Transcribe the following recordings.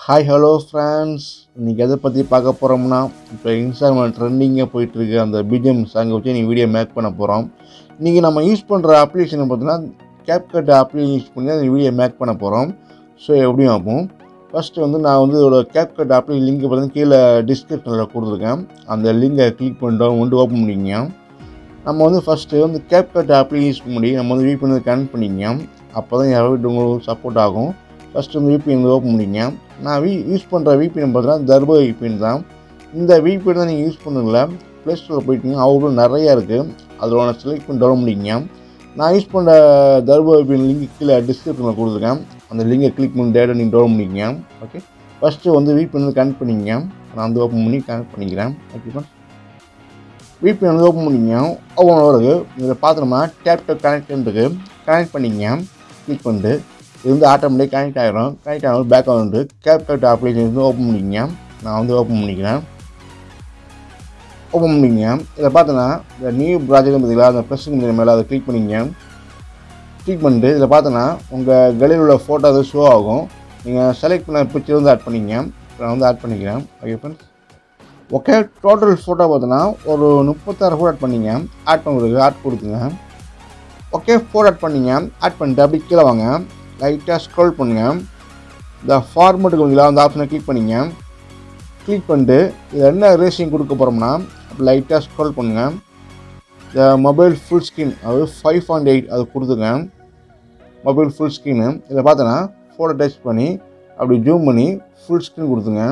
hi hello friends இன்றைக்கி எதை பற்றி பார்க்க போகிறோம்னா இப்போ இன்ஸ்டாகிராமில் ட்ரெண்டிங்காக போயிட்டுருக்கு அந்த பிஜிஎம் சாங்கை வச்சு நீ வீடியோ மேக் பண்ண போகிறோம் இன்றைக்கி நம்ம யூஸ் பண்ணுற அப்ளிகேஷனை பார்த்தீங்கன்னா கேப்கட் அப்ளிகேஷன் யூஸ் பண்ணி அந்த வீடியோ மேக் பண்ண போகிறோம் ஸோ எப்படியும் ஆகும் ஃபஸ்ட்டு வந்து நான் வந்து இதோட கேப்கட் அப்ளிகேஷன் லிங்க் பார்த்தீங்கன்னா கீழே டிஸ்கிரிப்ஷனில் கொடுத்துருக்கேன் அந்த லிங்கை கிளிக் பண்ணிட்டோம் வந்து ஓப்பன் பண்ணிக்கங்க நம்ம வந்து ஃபஸ்ட்டு வந்து கேப்கட் அப்ளிகேஷன் யூஸ் பண்ணி நம்ம வந்து வீ பண்ணி கனெக்ட் பண்ணிக்கங்க அப்போ தான் யாராவது உங்களுக்கு சப்போர்ட் ஆகும் ஃபஸ்ட்டு வந்து விபிஎன் ஓப்பன் பண்ணிங்க நான் வி யூஸ் பண்ணுற விபிஎன் பார்த்தீங்கன்னா தர்ப விபிஎன் தான் இந்த விபிஎன் தான் நீங்கள் யூஸ் பண்ணுங்கள ப்ளே ஸ்டோரில் போயிட்டீங்க அவ்வளோ நிறையா இருக்குது அதில் ஒன்று செலக்ட் பண்ணி டவுன்லோட் பண்ணிக்கங்க நான் யூஸ் பண்ணுற தர்ப விபிஎன் லிங்க் கீழே டிஸ்கிரிப்ஷனில் கொடுத்துருக்கேன் அந்த லிங்கை கிளிக் பண்ணி டேட்டா நீங்கள் டவுன்லோட் பண்ணிக்கங்க ஓகே ஃபஸ்ட்டு வந்து விபிஎன் வந்து கனெக்ட் பண்ணிக்கங்க நான் வந்து ஓப்பன் பண்ணி கனெக்ட் பண்ணிக்கிறேன் ஓகேப்பா விபிஎன் வந்து ஓப்பன் பண்ணிக்கங்க ஓப்பன் வருது இதில் பார்த்தோம்னா டேப் டேப் கனெக்ட் இருக்குது கனெக்ட் பண்ணிக்கங்க கிளிக் பண்ணிட்டு இது வந்து ஆட்டோமேட்டிக் கனெக்ட் ஆகிரும் கனெக்ட் ஆகும் பேக் வந்து கேப்கட் அப்ளிகேஷன் வந்து ஓப்பன் பண்ணிக்கங்க நான் வந்து ஓப்பன் பண்ணிக்கிறேன் ஓப்பன் பண்ணிக்கங்க இதில் பார்த்தோன்னா இந்த நியூ ப்ராஜெக்ட் பார்த்தீங்களா அந்த ப்ளஸ் மேலே அதை கிளிக் பண்ணிக்கங்க கிளிக் பண்ணிட்டு இதில் பார்த்தோன்னா உங்கள் கலியில் உள்ள ஃபோட்டோ வந்து ஷோ ஆகும் நீங்கள் செலக்ட் பண்ண பிக்சர் வந்து ஆட் பண்ணிக்கங்க நான் வந்து ஆட் பண்ணிக்கிறேன் okay friends okay total photo பார்த்தோன்னா ஒரு முப்பத்தாறு ஃபோட்டோ ஆட் பண்ணிங்க ஆட் பண்ணுறதுக்கு ஆட் கொடுத்துங்க ஓகே ஃபோட்டோ ஆட் பண்ணிங்க ஆட் பண்ணிட்டு அப்படி கீழே வாங்க லைட்டாக ஸ்க்ரோல் பண்ணுங்கள் இந்த ஃபார்மெட்டுக்கு வந்து அந்த ஆப்ஷனை கிளிக் பண்ணிங்க கிளிக் பண்ணிட்டு இதில் என்ன ரேசிங் கொடுக்க போகிறோம்னா லைட்டாக ஸ்க்ரோல் பண்ணுங்கள் இந்த மொபைல் ஃபுல் ஸ்க்ரீன் அதாவது ஃபைவ் பாயிண்ட் எயிட் அது கொடுத்துங்க மொபைல் ஃபுல் ஸ்க்ரீனு இதில் பார்த்தோன்னா ஃபோட்டோ டச் பண்ணி அப்படி ஜூம் பண்ணி ஃபுல் ஸ்க்ரீன் கொடுத்துங்க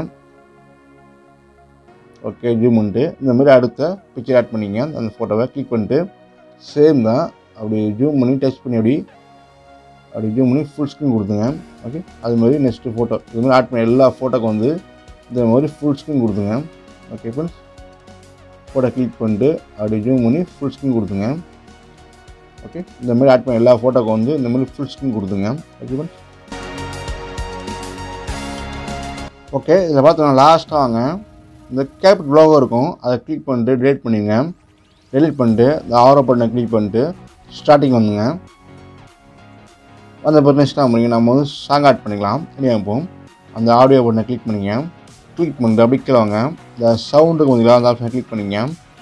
ஓகே ஜூம் பண்ணிட்டு இந்த மாதிரி அடுத்த பிக்சர் ஆட் பண்ணிங்க அந்த ஃபோட்டோவை கிளிக் பண்ணிட்டு சேம் தான் அப்படி ஜூம் பண்ணி டச் பண்ணி அப்படி அப்படி ஜூம் பண்ணி ஃபுல் ஸ்க்ரீன் கொடுத்துங்க ஓகே அது மாதிரி நெக்ஸ்ட்டு ஃபோட்டோ இது மாதிரி ஆட் பண்ண எல்லா ஃபோட்டோக்கும் வந்து இந்த மாதிரி ஃபுல் ஸ்க்ரீன் கொடுத்துங்க ஓகே ஃப்ரெண்ட்ஸ் ஃபோட்டோ கிளிக் பண்ணிட்டு அப்படி ஜூம் பண்ணி ஃபுல் ஸ்க்ரீன் கொடுத்துங்க ஓகே இந்த மாதிரி ஆட் பண்ண எல்லா ஃபோட்டோக்கும் வந்து இந்த மாதிரி ஃபுல் ஸ்க்ரீன் கொடுத்துங்க ஓகே ஃப்ரெண்ட்ஸ் ஓகே இதில் பார்த்தோன்னா லாஸ்ட்டாக வாங்க இந்த கேப் ப்ளாகோ இருக்கும் அதை கிளிக் பண்ணிட்டு டெலிட் பண்ணிடுங்க டெலிட் பண்ணிட்டு இந்த ஆரோ பட்டனை கிளிக் பண்ணிட்டு ஸ்டார்டிங் வந்துங்க அந்த பட்டன் இஷ்டம் பண்ணிங்க நம்ம வந்து சாங் ஆட் பண்ணிக்கலாம் இல்லையா இப்போ அந்த ஆடியோ பட்டனை கிளிக் பண்ணிங்க கிளிக் பண்ணிட்டு அப்படி கீழே வாங்க இந்த சவுண்டுக்கு வந்து அந்த ஆப்ஷனை கிளிக் பண்ணிங்க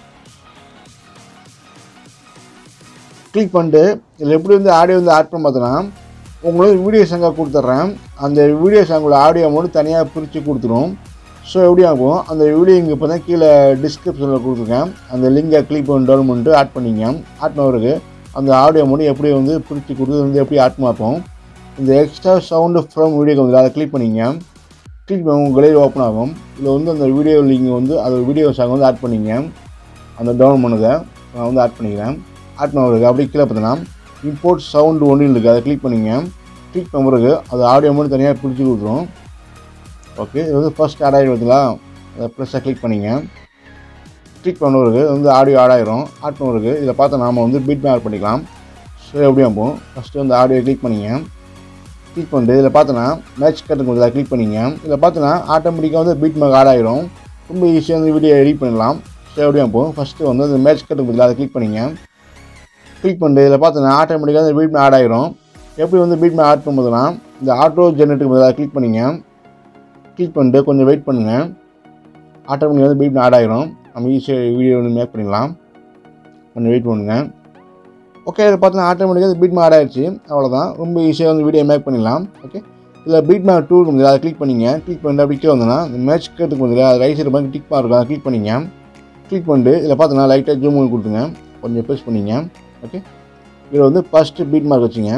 கிளிக் பண்ணிட்டு இதில் எப்படி வந்து ஆடியோ வந்து ஆட் பண்ண பார்த்தோன்னா உங்களுக்கு வீடியோ சாங்காக கொடுத்துட்றேன் அந்த வீடியோ சாங்கோட ஆடியோ மட்டும் தனியாக பிரித்து கொடுத்துரும் ஸோ எப்படி ஆகும் அந்த வீடியோ இங்கே இப்போ தான் கீழே டிஸ்கிரிப்ஷனில் கொடுத்துருக்கேன் அந்த லிங்கை கிளிக் பண்ணி டவுன் பண்ணிட்டு ஆட் பண்ணிங்க ஆட் பண்ணவருக்கு அந்த ஆடியோ மட்டும் எப்படி வந்து பிரித்து கொடுத்து வந்து எப்படி ஆட் பார்ப்போம் இந்த எக்ஸ்ட்ரா சவுண்டு ஃப்ரம் வீடியோக்கு வந்து அதை கிளிக் பண்ணிங்க கிளிக் பண்ணி உங்கள் கலையில் ஓப்பன் ஆகும் இதில் வந்து அந்த வீடியோ லிங்க் வந்து அந்த வீடியோ சாங் வந்து ஆட் பண்ணிங்க அந்த டவுன் பண்ணதை நான் வந்து ஆட் பண்ணிக்கிறேன் ஆட் பண்ணவருக்கு அப்படி கீழே பார்த்தீங்கன்னா இம்போர்ட் சவுண்டு ஒன்று இருக்குது அதை கிளிக் பண்ணிங்க கிளிக் பண்ணுறதுக்கு அது ஆடியோ மட்டும் தனியாக பிரித்து கொடுத்துரும் ஓகே இது வந்து ஃபஸ்ட் ஆட் ஆகிடுவதுங்களா அதை ப்ளஸ்ஸை கிளிக் பண்ணிங்க கிளிக் பண்ணுறதுக்கு வந்து ஆடியோ ஆட் ஆயிரும் ஆட் பண்ணுறதுக்கு இதில் பார்த்தா நாம் வந்து பீட் ஆட் பண்ணிக்கலாம் ஸோ எப்படி ஆகும் ஃபஸ்ட்டு வந்து ஆடியோ கிளிக் பண்ணிங்க கிளிக் பண்ணிட்டு இதில் பார்த்தோன்னா மேட்ச் கட்டுக்கு இதில் கிளிக் பண்ணிங்க இதில் பார்த்தோன்னா ஆட்டோமேட்டிக்காக வந்து பீட் மேக் ஆட் ஆயிரும் ரொம்ப ஈஸியாக வந்து வீடியோ எடிட் பண்ணலாம் ஸோ எப்படி ஆகும் ஃபஸ்ட்டு வந்து அந்த மேட்ச் கட்டுக்கு இதில் அதை கிளிக் பண்ணிங்க கிளிக் பண்ணிட்டு இதில் பார்த்தோன்னா ஆட்டோமேட்டிக்காக அந்த பீட் மேக் ஆட் ஆயிரும் எப்படி வந்து பீட் மேக் ஆட் பண்ணும்போதுனா இந்த ஆட்டோ ஜென்ரேட்டுக்கு பதிலாக கிளிக் பண்ணிங்க கிளிக் பண்ணிட்டு கொஞ்சம் வெயிட் பண்ணுங்கள் ஆட்டோமேட்டிக் வந்து பீட் ஆட் ஆகிரும் நம்ம ஈஸியாக வீடியோ வந்து மேக் பண்ணிடலாம் கொஞ்சம் வெயிட் பண்ணுங்கள் ஓகே இதில் பார்த்தீங்கன்னா ஆட்டோமேட்டிக்காக பீட் ஆட் ஆகிடுச்சு அவ்வளோதான் ரொம்ப ஈஸியாக வந்து வீடியோ மேக் பண்ணிடலாம் ஓகே இதில் பீட் மேக் டூ இருக்கும் அதை கிளிக் பண்ணிங்க கிளிக் பண்ணிட்டு அப்படி கீழே வந்தோன்னா இந்த மேட்ச் கேட்டுக்கு வந்து அது ரைட் சைடு பார்த்து டிக் இருக்கும் அதை கிளிக் பண்ணிங்க கிளிக் பண்ணிட்டு இதில் பார்த்தோன்னா லைட்டாக ஜூம் பண்ணி கொடுத்துங்க கொஞ்சம் ப்ரெஸ் பண்ணிங்க ஓகே இதில் வந்து ஃபஸ்ட்டு பீட் மார்க் வச்சுங்க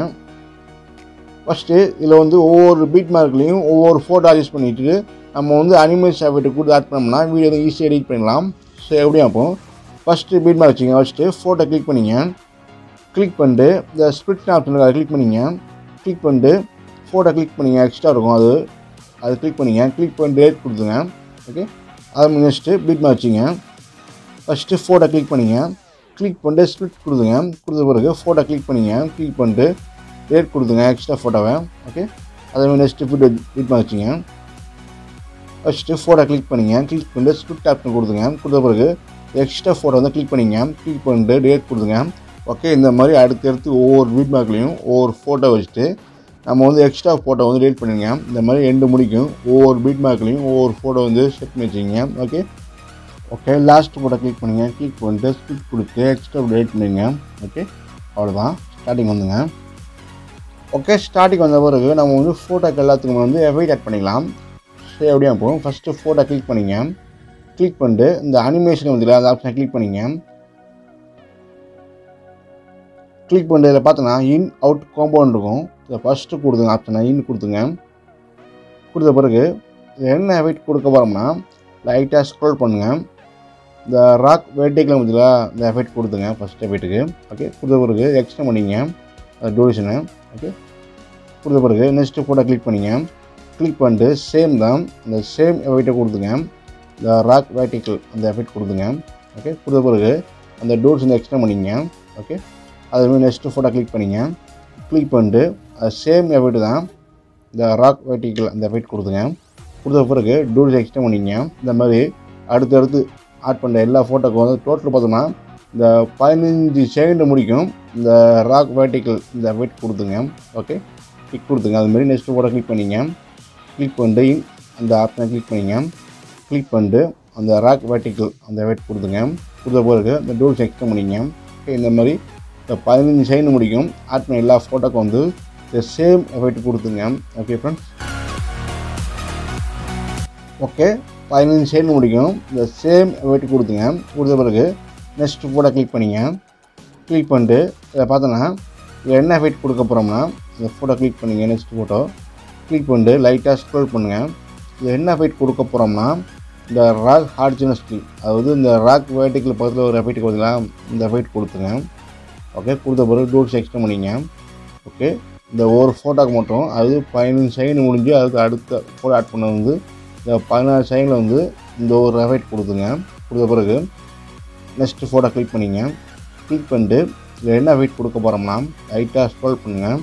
ஃபஸ்ட்டு இதில் வந்து ஒவ்வொரு பீட் மார்க்லேயும் ஒவ்வொரு ஃபோட்டோ யூஸ் பண்ணிட்டு நம்ம வந்து அனிமல் சாஃப்ட்வேர் கொடுத்து ஆட் பண்ணோம்னா வீடியோ வந்து ஈஸியாக எடிட் பண்ணலாம் ஸோ எப்படி அப்போ ஃபஸ்ட்டு பீட் மார்க் வச்சுங்க ஃபஸ்ட்டு ஃபோட்டோ கிளிக் பண்ணிங்க கிளிக் பண்ணிட்டு இந்த ஸ்பிரிட் ஆப்ஷன் அதை கிளிக் பண்ணிங்க கிளிக் பண்ணிட்டு ஃபோட்டோ கிளிக் பண்ணிங்க எக்ஸ்ட்ரா இருக்கும் அது அது கிளிக் பண்ணிங்க கிளிக் பண்ணி டேட் கொடுத்துங்க ஓகே அது நெக்ஸ்ட்டு பீட் மார்க் வச்சுங்க ஃபஸ்ட்டு ஃபோட்டோ கிளிக் பண்ணிங்க கிளிக் பண்ணிட்டு ஸ்பிரிட் கொடுத்துங்க கொடுத்த பிறகு ஃபோட்டோ கிளிக் பண்ணிங்க கிளிக் பண்ணிட்டு டேட் கொடுத்துங்க எக்ஸ்ட்ரா ஃபோட்டோவை ஓகே அதே மாதிரி நெக்ஸ்ட்டு ஃபுட்டு கிளிக் பண்ணி வச்சுங்க ஃபஸ்ட்டு ஃபோட்டோ கிளிக் பண்ணிங்க கிளிக் பண்ணிட்டு ஸ்கிரிப்ட் ஆப்ஷன் கொடுத்துங்க கொடுத்த பிறகு எக்ஸ்ட்ரா ஃபோட்டோ வந்து கிளிக் பண்ணிங்க கிளிக் பண்ணிட்டு டேட் கொடுத்துங்க ஓகே இந்த மாதிரி அடுத்தடுத்து ஒவ்வொரு ஃபீட்பேக்லேயும் ஒவ்வொரு ஃபோட்டோ வச்சுட்டு நம்ம வந்து எக்ஸ்ட்ரா ஃபோட்டோ வந்து டெலிட் பண்ணிடுங்க இந்த மாதிரி ரெண்டு முடிக்கும் ஒவ்வொரு பீட் மார்க்லையும் ஒவ்வொரு ஃபோட்டோ வந்து செட் பண்ணி வச்சுக்கிங்க okay okay last photo click பண்ணுங்கள் கிளிக் பண்ணிட்டு ஸ்கிப் கொடுத்து எக்ஸ்ட்ரா டெலிட் பண்ணிடுங்க ஓகே அவ்வளோதான் ஸ்டார்டிங் வந்துங்க ஓகே ஸ்டார்டிங் வந்த பிறகு நம்ம வந்து ஃபோட்டோக்கு எல்லாத்துக்குமே வந்து எஃபைட் ஆட் பண்ணிக்கலாம் சரி அப்படியே போகும் ஃபஸ்ட்டு ஃபோட்டோ கிளிக் பண்ணிங்க கிளிக் பண்ணிட்டு இந்த அனிமேஷன் வந்து அந்த ஆப்ஷனை கிளிக் பண்ணிங்க கிளிக் பண்ணுறதுல பார்த்தோன்னா இன் அவுட் காம்பவுண்ட் இருக்கும் இதை ஃபஸ்ட்டு கொடுத்துங்க ஆப்ஷனை இன் கொடுத்துங்க கொடுத்த பிறகு இது என்ன எஃபெக்ட் கொடுக்க போகிறோம்னா லைட்டாக ஸ்க்ரோல் பண்ணுங்கள் இந்த ராக் வேட்டிக்கில் வந்துல இந்த எஃபெக்ட் கொடுத்துங்க ஃபஸ்ட் எஃபெக்ட்டுக்கு ஓகே கொடுத்த பிறகு எக்ஸ்டெண்ட் பண்ணிங்க டூரேஷனை ஓகே கொடுத்த பிறகு நெக்ஸ்ட்டு ஃபோட்டோ கிளிக் பண்ணிங்க கிளிக் பண்ணிட்டு சேம் தான் இந்த சேம் எஃபெக்ட்டை கொடுத்துங்க இந்த ராக் வேட்டிக்கல் அந்த எஃபெக்ட் கொடுத்துங்க ஓகே கொடுத்த பிறகு அந்த டோர்ஸ் வந்து எக்ஸ்டெண்ட் பண்ணிங்க ஓகே அதுமாதிரி நெக்ஸ்ட்டு ஃபோட்டோ கிளிக் பண்ணிங்க கிளிக் பண்ணிட்டு அது சேம் எஃபெக்ட் தான் இந்த ராக் வேட்டிக்கல் அந்த எஃபெக்ட் கொடுத்துங்க கொடுத்த பிறகு டூல்ஸ் எக்ஸ்டெண்ட் பண்ணிங்க இந்த மாதிரி அடுத்தடுத்து ஆட் பண்ணுற எல்லா ஃபோட்டோக்கும் வந்து டோட்டல் பார்த்தோம்னா இந்த பதினஞ்சு செகண்ட் முடிக்கும் இந்த ராக் வேட்டிக்கல் இந்த எஃபெக்ட் கொடுத்துங்க ஓகே கிளிக் கொடுத்துங்க அதுமாரி நெக்ஸ்ட் ஃபோட்டோ கிளிக் பண்ணிங்க கிளிக் பண்ணிட்டு அந்த ஆப்ஷனை கிளிக் பண்ணிங்க கிளிக் பண்ணிட்டு அந்த ராக் வேட்டிக்கல் அந்த எஃபெக்ட் கொடுத்துங்க கொடுத்த பிறகு இந்த டூல்ஸ் எக்ஸ்டெண்ட் பண்ணிங்க ஓகே இந்த மாதிரி இந்த பதினஞ்சு செகண்ட் முடிக்கும் ஆட் பண்ண எல்லா ஃபோட்டோக்கும் வந்து இந்த சேம் எஃபெக்ட் கொடுத்துங்க ஓகே ஃப்ரெண்ட்ஸ் ஓகே பதினஞ்சு செகண்ட் முடிக்கும் இந்த சேம் எஃபெக்ட் கொடுத்துங்க கொடுத்த பிறகு நெக்ஸ்ட் ஃபோட்டோ கிளிக் பண்ணிங்க கிளிக் பண்ணிட்டு இதை பார்த்தோன்னா இதில் என்ன எஃபெக்ட் கொடுக்க போகிறோம்னா இந்த ஃபோட்டோ கிளிக் பண்ணிங்க நெக்ஸ்ட் ஃபோட்டோ கிளிக் பண்ணிட்டு லைட்டாக ஸ்க்ரோல் பண்ணுங்கள் இது என்ன எஃபெக்ட் கொடுக்க போகிறோம்னா இந்த ராக் ஹார்ஜினஸ்டி அதாவது இந்த ராக் வேட்டிக்கில் பக்கத்தில் ஒரு எஃபெக்ட் கொடுத்தீங்களா இந்த எஃபெக்ட் கொடுத்துங்க ஓகே கொடுத்த பிறகு டூல்ஸ் எக்ஸ்டெண்ட் பண்ணிங்க ஓகே இந்த ஒரு ஃபோட்டோக்கு மட்டும் அது பதினஞ்சு செகண்ட் முடிஞ்சு அதுக்கு அடுத்த ஃபோட்டோ ஆட் பண்ண வந்து இந்த பதினாறு செகண்டில் வந்து இந்த ஒரு எஃபெக்ட் கொடுத்துங்க கொடுத்த பிறகு நெக்ஸ்ட்டு ஃபோட்டோ கிளிக் பண்ணிங்க கிளிக் பண்ணிட்டு இதில் என்ன வெயிட் கொடுக்க போகிறோம்னா லைட்டாக ஸ்க்ரோல் பண்ணுங்கள்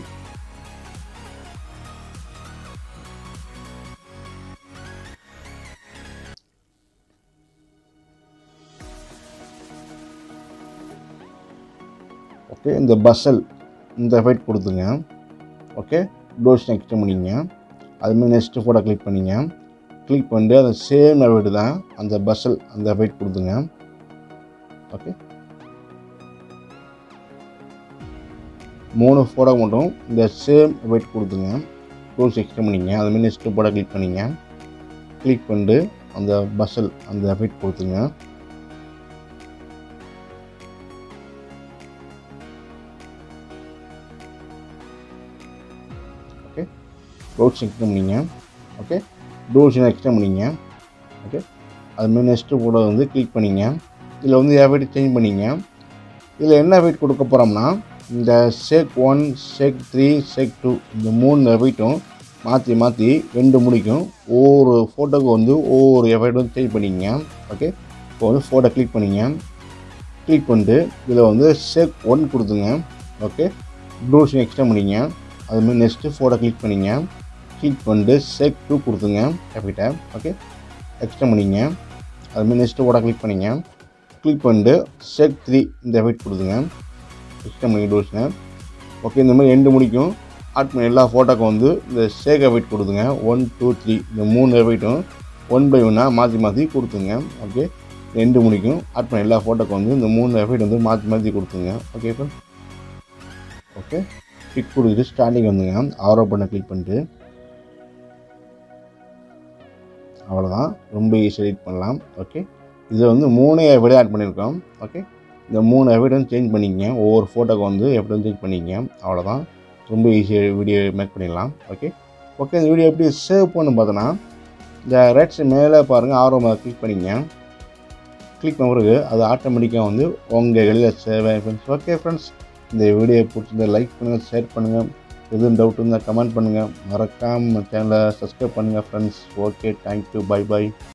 ஓகே இந்த பஸ்ஸல் இந்த எஃபெக்ட் கொடுத்துங்க ஓகே டோர்ஸ் நெக்ஸ்ட் பண்ணிங்க அதுமாதிரி நெக்ஸ்ட்டு ஃபோட்டோ கிளிக் பண்ணிங்க கிளிக் பண்ணிட்டு அந்த சேம் எஃபெக்ட் தான் அந்த பஸ்ஸல் அந்த எஃபெக்ட் கொடுத்துங்க ஓகே மூணு ஃபோட்டோ மட்டும் இந்த சேம் எஃபெக்ட் கொடுத்துங்க டூல்ஸ் எக்ஸ்டெண்ட் பண்ணிங்க அதுமாரி நெக்ஸ்ட்டு ஃபோட்டோ கிளிக் பண்ணிங்க கிளிக் பண்ணிட்டு அந்த பஸ்ஸல் அந்த எஃபெக்ட் கொடுத்துங்க ஓகே டோர்ஸ் எக்ஸ்டெண்ட் பண்ணிங்க ஓகே டோர்ஸ் எக்ஸ்டெண்ட் பண்ணிங்க ஓகே அதுமாரி நெக்ஸ்ட்டு ஃபோட்டோ வந்து கிளிக் பண்ணிங்க இதில் வந்து எஃபெக்ட் சேஞ்ச் பண்ணிங்க இதில் என்ன எஃபெக்ட் கொடுக்க போகிறோம்னா இந்த shake one shake three shake two இந்த மூணு எஃபெக்ட்டும் மாற்றி மாற்றி ரெண்டு முடிக்கும் ஒவ்வொரு ஃபோட்டோக்கு வந்து ஒவ்வொரு எஃபெக்ட் வந்து சேஞ்ச் பண்ணிங்க ஓகே இப்போ வந்து ஃபோட்டோ கிளிக் பண்ணிங்க கிளிக் பண்ணிட்டு இதில் வந்து ஷேக் ஒன் கொடுத்துங்க ஓகே ப்ளூஷன் எக்ஸ்டெண்ட் பண்ணிங்க அதுமாதிரி நெக்ஸ்ட்டு ஃபோட்டோ கிளிக் பண்ணிங்க கிளிக் பண்ணிட்டு ஷேக் டூ கொடுத்துங்க எஃபெக்டை ஓகே எக்ஸ்டெண்ட் பண்ணிங்க அதுமாதிரி நெக்ஸ்ட்டு ஃபோட்டோ கிளிக் பண்ணிங்க கிளிக் பண்ணிட்டு ஷேக் த்ரீ இந்த எஃபெக்ட் கொடுத்துங்க எக்ஸ்டெண்ட் பண்ணி டோர்ஸ்னு ஓகே இந்த மாதிரி ரெண்டு முடிக்கும் ஆட் பண்ண எல்லா ஃபோட்டோக்கும் வந்து இந்த ஷேக் எஃபெக்ட் கொடுத்துங்க ஒன் டூ த்ரீ இந்த மூணு எஃபெக்ட்டும் ஒன் பை ஒன்னாக மாற்றி மாற்றி கொடுத்துங்க ஓகே ரெண்டு முடிக்கும் ஆட் பண்ண எல்லா ஃபோட்டோக்கும் வந்து இந்த மூணு எஃபெக்ட் வந்து மாற்றி மாற்றி கொடுத்துங்க ஓகே ஃப்ரெண்ட் ஓகே கிளிக் கொடுத்துட்டு ஸ்டாண்டிங் வந்துங்க ஆரோ பண்ண கிளிக் பண்ணிட்டு அவ்வளோதான் ரொம்ப ஈஸியாக எடிட் பண்ணலாம் ஓகே இதில் வந்து மூணு எஃபெக்ட் ஆட் பண்ணியிருக்கோம் ஓகே இந்த மூணு எஃபெக்ட் சேஞ்ச் பண்ணிக்கங்க ஒவ்வொரு ஃபோட்டோக்கு வந்து எப்படி சேஞ்ச் பண்ணிக்கங்க அவ்வளோதான் ரொம்ப ஈஸியாக வீடியோ மேக் பண்ணிடலாம் ஓகே ஓகே இந்த வீடியோ எப்படி சேவ் பண்ணு பார்த்தோன்னா இந்த ரைட்ஸ் மேலே பாருங்கள் ஆர்வம் கிளிக் பண்ணிங்க கிளிக் பண்ண பிறகு அது ஆட்டோமேட்டிக்காக வந்து உங்கள் எளிதாக சேவ் ஃப்ரெண்ட்ஸ் ஓகே ஃப்ரெண்ட்ஸ் இந்த வீடியோ பிடிச்சிருந்தா லைக் பண்ணுங்கள் ஷேர் பண்ணுங்கள் எதுவும் டவுட் இருந்தால் கமெண்ட் பண்ணுங்கள் மறக்காமல் சேனலை சப்ஸ்கிரைப் பண்ணுங்கள் friends okay thank you bye by